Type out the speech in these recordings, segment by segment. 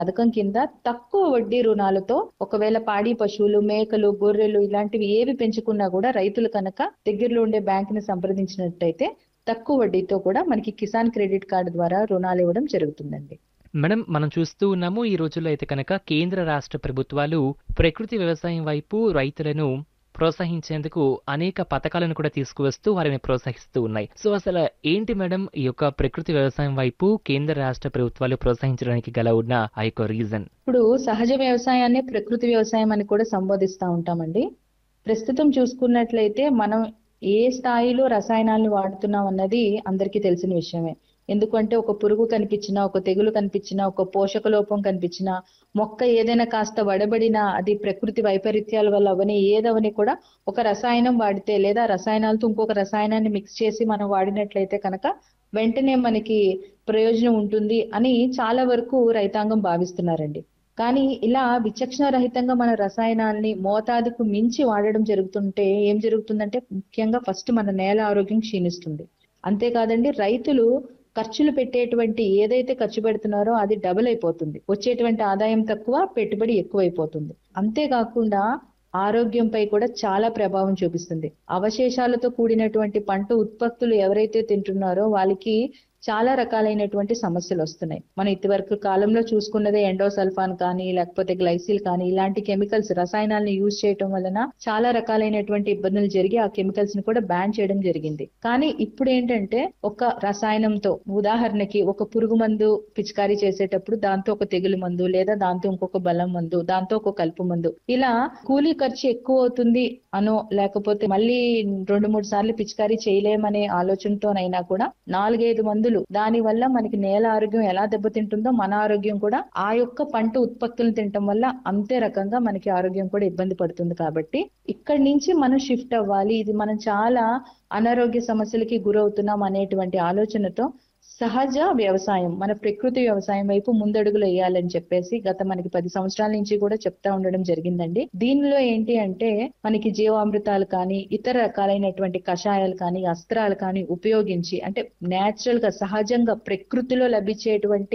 పథకం కింద తక్కువ వడ్డీ రుణాలతో ఒకవేళ పాడి పశువులు మేకలు గొర్రెలు ఇలాంటివి ఏవి పెంచుకున్నా కూడా రైతులు కనుక దగ్గరలో ఉండే బ్యాంకుని సంప్రదించినట్టయితే తక్కువ వడ్డీతో కూడా మనకి కిసాన్ క్రెడిట్ కార్డు ద్వారా రుణాలు ఇవ్వడం జరుగుతుందండి మేడం మనం చూస్తూ ఉన్నాము ఈ రోజుల్లో అయితే కనుక కేంద్ర రాష్ట్ర ప్రభుత్వాలు ప్రకృతి వ్యవసాయం వైపు రైతులను ప్రోత్సహించేందుకు అనేక పథకాలను కూడా తీసుకువస్తూ వారిని ప్రోత్సహిస్తూ ఉన్నాయి సో అసలు ఏంటి మేడం ఈ యొక్క ప్రకృతి వ్యవసాయం వైపు కేంద్ర రాష్ట్ర ప్రభుత్వాలు ప్రోత్సహించడానికి గల ఉన్న ఆ యొక్క రీజన్ ఇప్పుడు సహజ వ్యవసాయాన్ని ప్రకృతి వ్యవసాయం అని కూడా సంబోధిస్తూ ఉంటామండి ప్రస్తుతం చూసుకున్నట్లయితే మనం ఏ స్థాయిలో రసాయనాలను వాడుతున్నాం అన్నది అందరికీ తెలిసిన విషయమే ఎందుకంటే ఒక పురుగు కనిపించినా ఒక తెగులు కనిపించినా ఒక పోషక లోపం కనిపించినా మొక్క ఏదైనా కాస్త వడబడినా అది ప్రకృతి వైపరీత్యాల వల్ల అవని ఏదవని కూడా ఒక రసాయనం వాడితే లేదా రసాయనాలతో ఇంకొక రసాయనాన్ని మిక్స్ చేసి మనం వాడినట్లయితే కనుక వెంటనే మనకి ప్రయోజనం ఉంటుంది అని చాలా వరకు రైతాంగం భావిస్తున్నారండి కానీ ఇలా విచక్షణ రహితంగా మన రసాయనాల్ని మోతాదుకు మించి వాడడం జరుగుతుంటే ఏం జరుగుతుందంటే ముఖ్యంగా ఫస్ట్ మన నేల ఆరోగ్యం క్షీణిస్తుంది అంతేకాదండి రైతులు ఖర్చులు పెట్టేటువంటి ఏదైతే ఖర్చు పెడుతున్నారో అది డబుల్ అయిపోతుంది వచ్చేటువంటి ఆదాయం తక్కువ పెట్టుబడి ఎక్కువైపోతుంది అంతేకాకుండా ఆరోగ్యంపై కూడా చాలా ప్రభావం చూపిస్తుంది అవశేషాలతో కూడినటువంటి పంట ఉత్పత్తులు ఎవరైతే తింటున్నారో వాళ్ళకి చాలా రకాలైనటువంటి సమస్యలు వస్తున్నాయి మనం ఇదివరకు కాలంలో చూసుకున్నదే ఎండోసల్ఫాన్ కానీ లేకపోతే గ్లైసిల్ కానీ ఇలాంటి కెమికల్స్ రసాయనాలను యూజ్ చేయటం వలన చాలా రకాలైనటువంటి ఇబ్బందులు జరిగి ఆ కెమికల్స్ ని కూడా బ్యాన్ చేయడం జరిగింది కానీ ఇప్పుడు ఏంటంటే ఒక రసాయనంతో ఉదాహరణకి ఒక పురుగు మందు పిచికారీ చేసేటప్పుడు దాంతో ఒక తెగులు మందు లేదా దాంతో ఇంకొక బలం మందు దాంతో ఒక కలుపు మందు ఇలా కూలీ ఖర్చు ఎక్కువ అవుతుంది అనో లేకపోతే మళ్ళీ రెండు మూడు సార్లు పిచికారీ చేయలేమనే ఆలోచనతోనైనా కూడా నాలుగైదు మందులు దాని వల్ల మనకి నేల ఆరోగ్యం ఎలా దెబ్బతింటుందో మన ఆరోగ్యం కూడా ఆ యొక్క పంట ఉత్పత్తులను తినటం వల్ల అంతే రకంగా మనకి ఆరోగ్యం కూడా ఇబ్బంది పడుతుంది కాబట్టి ఇక్కడి నుంచి మనం షిఫ్ట్ అవ్వాలి ఇది మనం చాలా అనారోగ్య సమస్యలకి గురవుతున్నాం అనేటువంటి ఆలోచనతో సహజ వ్యవసాయం మన ప్రకృతి వ్యవసాయం వైపు ముందడుగులు వేయాలని చెప్పేసి గత మనకి పది సంవత్సరాల నుంచి కూడా చెప్తా ఉండడం జరిగిందండి దీనిలో ఏంటి అంటే మనకి జీవామృతాలు కానీ ఇతర రకాలైనటువంటి కషాయాలు కానీ అస్త్రాలు కానీ ఉపయోగించి అంటే నేచురల్ గా సహజంగా ప్రకృతిలో లభించేటువంటి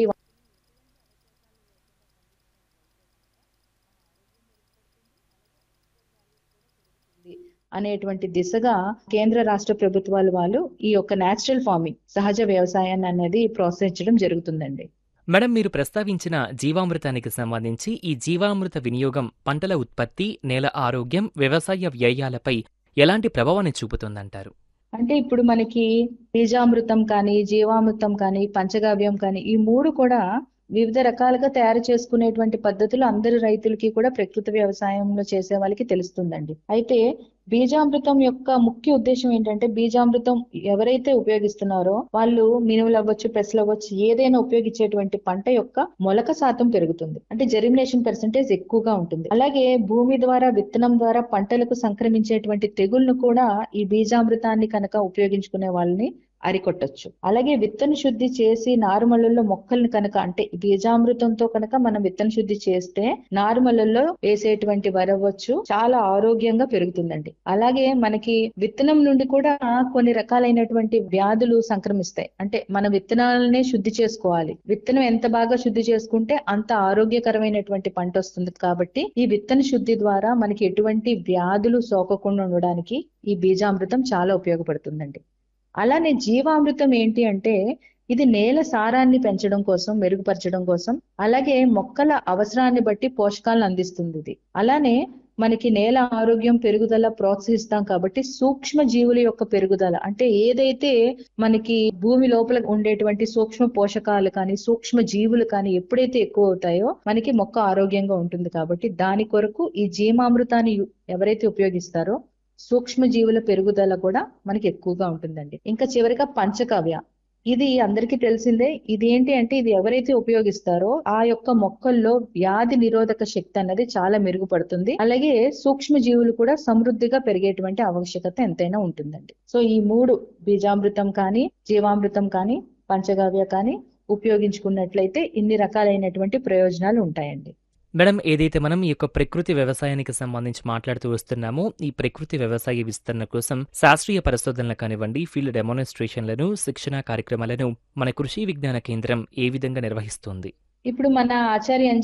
అనేటువంటి దిశగా కేంద్ర రాష్ట్ర ప్రభుత్వాలు వాళ్ళు ఈ యొక్క నేచురల్ ఫార్మింగ్ సహజ వ్యవసాయాన్ని అనేది ప్రోత్సహించడం జరుగుతుందండి మేడం మీరు ప్రస్తావించిన జీవామృతానికి సంబంధించి ఈ జీవామృత వినియోగం పంటల ఉత్పత్తి నేల ఆరోగ్యం వ్యవసాయ వ్యయాలపై ఎలాంటి ప్రభావాన్ని చూపుతుందంటారు అంటే ఇప్పుడు మనకి బీజామృతం కానీ జీవామృతం కానీ పంచగవ్యం కానీ ఈ మూడు కూడా వివిధ రకాలుగా తయారు చేసుకునేటువంటి పద్ధతులు అందరి రైతులకి కూడా ప్రకృతి వ్యవసాయంలో చేసే వాళ్ళకి తెలుస్తుందండి అయితే బీజామృతం యొక్క ముఖ్య ఉద్దేశం ఏంటంటే బీజామృతం ఎవరైతే ఉపయోగిస్తున్నారో వాళ్ళు మినుములు అవ్వచ్చు పెసలు అవ్వచ్చు ఏదైనా ఉపయోగించేటువంటి పంట యొక్క మొలక శాతం పెరుగుతుంది అంటే జెర్మినేషన్ పర్సెంటేజ్ ఎక్కువగా ఉంటుంది అలాగే భూమి ద్వారా విత్తనం ద్వారా పంటలకు సంక్రమించేటువంటి తెగుళ్లను కూడా ఈ బీజామృతాన్ని కనుక ఉపయోగించుకునే వాళ్ళని అరికొట్టొచ్చు అలాగే విత్తన శుద్ధి చేసి నారుమళ్ళల్లో మొక్కల్ని కనుక అంటే బీజామృతంతో కనుక మనం విత్తన శుద్ధి చేస్తే నారుమళ్ళల్లో వేసేటువంటి వరవచ్చు చాలా ఆరోగ్యంగా పెరుగుతుందండి అలాగే మనకి విత్తనం నుండి కూడా కొన్ని రకాలైనటువంటి వ్యాధులు సంక్రమిస్తాయి అంటే మన విత్తనాలనే శుద్ధి చేసుకోవాలి విత్తనం ఎంత బాగా శుద్ధి చేసుకుంటే అంత ఆరోగ్యకరమైనటువంటి పంట వస్తుంది కాబట్టి ఈ విత్తన శుద్ధి ద్వారా మనకి ఎటువంటి వ్యాధులు సోకకుండా ఉండడానికి ఈ బీజామృతం చాలా ఉపయోగపడుతుందండి అలానే జీవామృతం ఏంటి అంటే ఇది నేల సారాన్ని పెంచడం కోసం మెరుగుపరచడం కోసం అలాగే మొక్కల అవసరాన్ని బట్టి పోషకాలను అందిస్తుంది ఇది అలానే మనకి నేల ఆరోగ్యం పెరుగుదల ప్రోత్సహిస్తాం కాబట్టి సూక్ష్మ జీవుల యొక్క పెరుగుదల అంటే ఏదైతే మనకి భూమి లోపల ఉండేటువంటి సూక్ష్మ పోషకాలు కానీ సూక్ష్మ జీవులు కానీ ఎప్పుడైతే ఎక్కువ అవుతాయో మనకి మొక్క ఆరోగ్యంగా ఉంటుంది కాబట్టి దాని కొరకు ఈ జీవామృతాన్ని ఎవరైతే ఉపయోగిస్తారో సూక్ష్మ జీవుల పెరుగుదల కూడా మనకి ఎక్కువగా ఉంటుందండి ఇంకా చివరిగా పంచకవ్య ఇది అందరికీ తెలిసిందే ఇది ఏంటి అంటే ఇది ఎవరైతే ఉపయోగిస్తారో ఆ యొక్క మొక్కల్లో వ్యాధి నిరోధక శక్తి అన్నది చాలా మెరుగుపడుతుంది అలాగే సూక్ష్మ జీవులు కూడా సమృద్ధిగా పెరిగేటువంటి ఆవశ్యకత ఎంతైనా ఉంటుందండి సో ఈ మూడు బీజామృతం కానీ జీవామృతం కానీ పంచగవ్య కానీ ఉపయోగించుకున్నట్లయితే ఇన్ని రకాలైనటువంటి ప్రయోజనాలు ఉంటాయండి మేడం ఏదైతే మనం ఈ యొక్క ప్రకృతి వ్యవసాయానికి సంబంధించి మాట్లాడుతూ వస్తున్నామో ఈ ప్రకృతి వ్యవసాయ విస్తరణ కోసం శాస్త్రీయ పరిశోధనలు కానివ్వండి ఫీల్డ్ డెమోన్స్ట్రేషన్లను శిక్షణా కార్యక్రమాలను మన కృషి విజ్ఞాన కేంద్రం ఏ విధంగా నిర్వహిస్తుంది ఇప్పుడు మన ఆచార్య